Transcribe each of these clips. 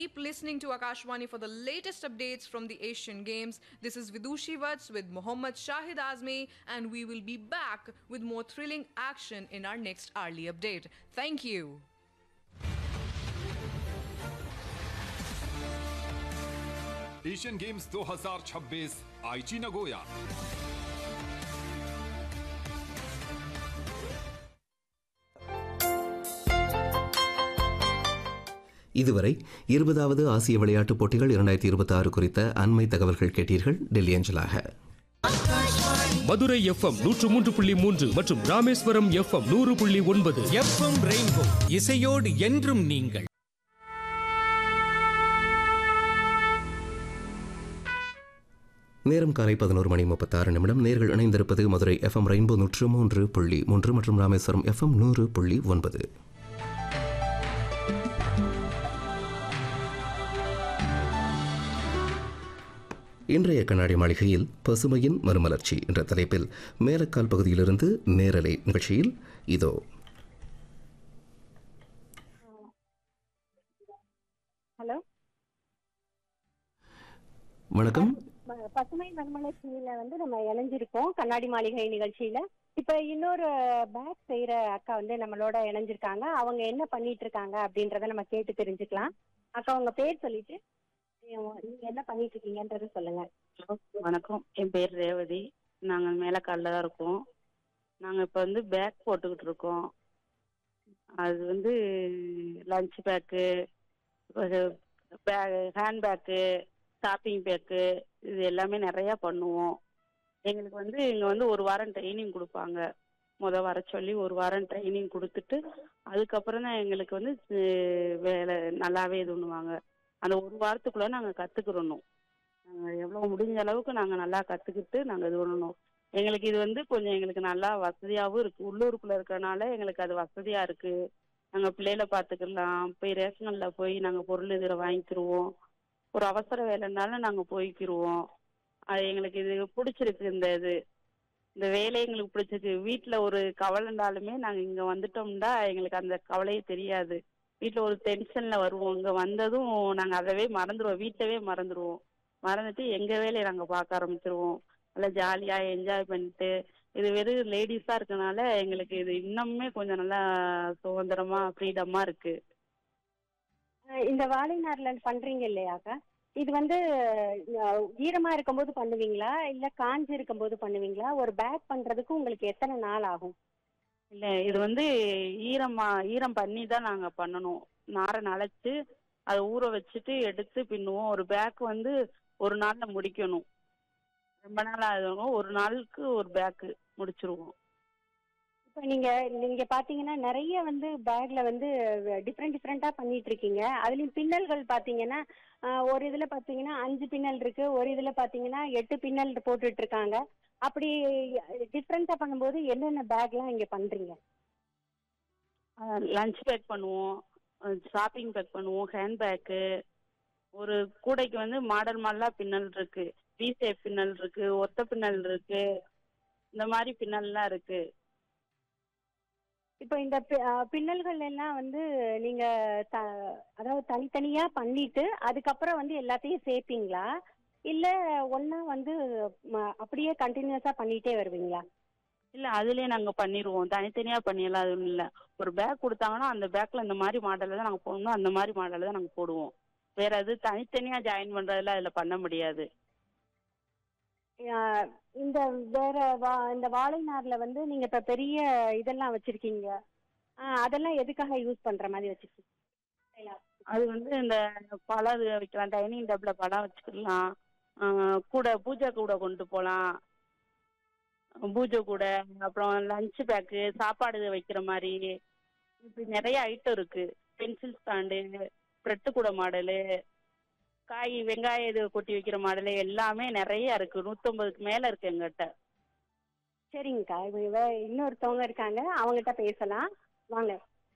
Keep listening to Akashwani for the latest updates from the Asian Games. This is Vidushi Vats with Mohammad Shahid Azmi, and we will be back with more thrilling action in our next hourly update. Thank you. Asian Games 2026 Aichi Nagoya இதுவரை இருபதாவது ஆசிய விளையாட்டுப் போட்டிகள் இரண்டாயிரத்தி இருபத்தி ஆறு குறித்த அண்மை தகவல்கள் கேட்டீர்கள் டெல்லி அஞ்சலாக மதுரை எஃப்எம் நூற்று மூன்று புள்ளி மூன்று மற்றும் ராமேஸ்வரம் எஃப்எம் நூறு புள்ளி ஒன்பது எஃப்எம் ரெயின்போ இசையோடு என்றும் நீங்கள் நேரம் காலை பதினோரு மணி முப்பத்தாறு நிமிடம் நேர்கள் இணைந்திருப்பது மதுரை எஃப்எம் ரெயின்போ நூற்று மூன்று புள்ளி மூன்று மற்றும் ராமேஸ்வரம் எஃப்எம் நூறு புள்ளி ஒன்பது இன்றைய கண்ணாடி மாளிகையில் பசுமையின் மறுமலர்ச்சி என்ற தலைப்பில் மேலக்கால் பகுதியிலிருந்து நேரலை நிகழ்ச்சியில் இதோ ஹலோ வணக்கம் ம- பசுமை மறுமலர்ச்சியில வந்து நம்ம இணைஞ்சிருக்கோம் கண்ணாடி மாளிகை நிகழ்ச்சியில இப்ப இன்னொரு பேக் செய்யற அக்கா வந்து நம்மளோட இணைஞ்சிருக்காங்க அவங்க என்ன பண்ணிட்டு இருக்காங்க அப்படின்றத நம்ம கேட்டு தெரிஞ்சுக்கலாம் அக்கா உங்க பேர் சொல்லிட்டு நீங்க நீங்க என்ன பண்ணிட்டு இருக்கீங்கன்றத சொல்லுங்க வணக்கம் என் பேர் ரேவதி நாங்கள் மேலக்காலில் தான் இருக்கோம் நாங்கள் இப்போ வந்து பேக் போட்டுக்கிட்டு இருக்கோம் அது வந்து lunch bag bag hand bag shopping bag இது எல்லாமே நிறையா பண்ணுவோம் எங்களுக்கு வந்து இங்கே வந்து ஒரு வாரம் ட்ரைனிங் கொடுப்பாங்க முத வர சொல்லி ஒரு வாரம் ட்ரைனிங் கொடுத்துட்டு அதுக்கப்புறம் தான் எங்களுக்கு வந்து அஹ், வேலை நல்லாவே இது பண்ணுவாங்க அந்த ஒரு வாரத்துக்குள்ளே நாங்கள் கற்றுக்கிறணும் நாங்கள் எவ்வளோ முடிஞ்ச அளவுக்கு நாங்கள் நல்லா கற்றுக்கிட்டு நாங்கள் இது பண்ணணும் எங்களுக்கு இது வந்து கொஞ்சம் எங்களுக்கு நல்லா வசதியாகவும் இருக்குது உள்ளூருக்குள்ளே இருக்கறனால எங்களுக்கு அது வசதியாக இருக்குது நாங்கள் பிள்ளைகளை பார்த்துக்கலாம் போய் ரேஷனில் போய் நாங்கள் பொருள் இதில் வாங்கிக்கிருவோம் ஒரு அவசர வேலைனாலும் நாங்கள் போய்க்கிருவோம் அது எங்களுக்கு இது பிடிச்சிருக்கு இந்த இது இந்த வேலை எங்களுக்கு பிடிச்சிருக்கு வீட்டில் ஒரு கவலைண்டாலுமே நாங்கள் இங்கே வந்துட்டோம்னா எங்களுக்கு அந்த கவலையே தெரியாது வீட்டில் ஒரு டென்ஷனில் வருவோம் இங்கே வந்ததும் நாங்கள் அதவே மறந்துடுவோம் வீட்டவே மறந்துடுவோம் மறந்துட்டு எங்கள் வேலையை நாங்கள் பார்க்க ஆரம்பிச்சிருவோம் நல்லா ஜாலியாக என்ஜாய் பண்ணிட்டு இது வெறும் லேடிஸாக இருக்கனால எங்களுக்கு இது இன்னுமே கொஞ்சம் நல்லா சுதந்திரமா ஃப்ரீடமாக இருக்கு அஹ் இந்த வாழை நார்ல பண்றீங்க இல்லையாக்கா இது வந்து அஹ், ஈரமா இருக்கும்போது பண்ணுவீங்களா இல்ல காஞ்சு இருக்கும்போது பண்ணுவீங்களா ஒரு பேக் பண்றதுக்கு உங்களுக்கு எத்தனை நாள் ஆகும் இல்லை இது வந்து ஈரமா ஈரம் பண்ணி தான் நாங்கள் பண்ணணும் நாரை நனைச்சு அதை ஊற வச்சுட்டு எடுத்து பின்னுவோம் ஒரு பேக் வந்து ஒரு நாளில் முடிக்கணும் ரொம்ப நாள் ஆகும் ஒரு நாளுக்கு ஒரு பேக்கு முடிச்சிருவோம் இப்ப நீங்க நீங்க பாத்தீங்கன்னா நிறைய வந்து பேக்ல வந்து டிஃப்ரெண்ட் டிஃப்ரெண்டா பண்ணிட்டு இருக்கீங்க அதுலயும் பின்னல்கள் பாத்தீங்கன்னா ஆஹ், ஒரு இதுல பாத்தீங்கன்னா அஞ்சு பின்னல் இருக்கு ஒரு இதுல பாத்தீங்கன்னா எட்டு பின்னல் போட்டுட்டு இருக்காங்க அப்படி டிஃப்ரெண்டா பண்ணும்போது என்னென்ன பேக்லாம் இங்க பண்றீங்க லஞ்ச் பேக் பண்ணுவோம் ஷாப்பிங் பேக் பண்ணுவோம் ஹேண்ட் பேக்கு ஒரு கூடைக்கு வந்து மாடல் மாடலாக பின்னல் இருக்கு வி ஷேப் பின்னல் இருக்கு ஒத்த பின்னல் இருக்கு இந்த மாதிரி பின்னல்லாம் இருக்கு இப்போ இந்த பி- ஆஹ், பின்னல்கள் எல்லாம் வந்து நீங்க த அதாவது தனித்தனியா பண்ணிட்டு அதுக்கப்புறம் வந்து எல்லாத்தையும் சேர்ப்பீங்களா இல்ல ஒண்ணா வந்து ம- அப்படியே கண்டினியூஸா பண்ணிட்டே வருவீங்களா இல்ல அதுலயே நாங்க பண்ணிடுவோம் தனித்தனியா பண்ணிடலாம் அது இல்ல ஒரு பேக் கொடுத்தாங்கன்னா அந்த பேக்ல இந்த மாதிரி மாடல்ல தான் நாங்க போடணும் அந்த மாதிரி மாடல்ல தான் நாங்க போடுவோம் வேற அது தனித்தனியா ஜாயின் பண்றதுல அதுல பண்ண முடியாது ஆஹ், இந்த வேற வா இந்த வாழை நார்ல வந்து நீங்க இப்ப பெரிய இதெல்லாம் வச்சிருக்கீங்க ஆஹ், அதெல்லாம் எதுக்காக யூஸ் பண்ற மாதிரி வச்சிருக்கீங்க அது வந்து இந்த பழம் இது வைக்கலாம் டைனிங் டேபிள்ல பழம் வச்சுக்கலாம் ஆஹ் கூட பூஜை கூட கொண்டு போகலாம் பூஜை கூட அப்புறம் லஞ்ச் பேக்கு சாப்பாடு வைக்கிற மாதிரி இப்படி நிறைய ஐட்டம் இருக்கு பென்சில் ஸ்டாண்டு ப்ரெட்டு கூட மாடலு காய் வெங்காயம் இது கொட்டி வைக்கிற மாடலு எல்லாமே நிறைய இருக்கு நூற்றம்பதுக்கு மேல இருக்கு எங்கிட்ட சரிங்கக்கா இவ- இவ இன்னொருத்தவங்க இருக்காங்க அவங்ககிட்ட பேசலாம் வாங்க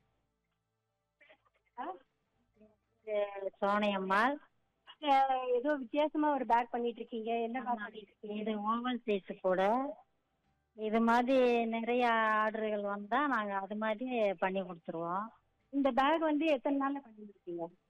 சோனையம்மாள் ஆஹ், ஏதோ வித்தியாசமா ஒரு பேக் பண்ணிட்டு இருக்கீங்க என்ன பேக் பண்ணிட்டு இருக்கீங்க இது ஓவல் சைஸ் கூட இது மாதிரி நிறைய ஆர்டர்கள் வந்தா நாங்க அது மாதிரி பண்ணி கொடுத்துருவோம் இந்த பேக் வந்து எத்தனை நாள்ல பண்ணி இருக்கீங்க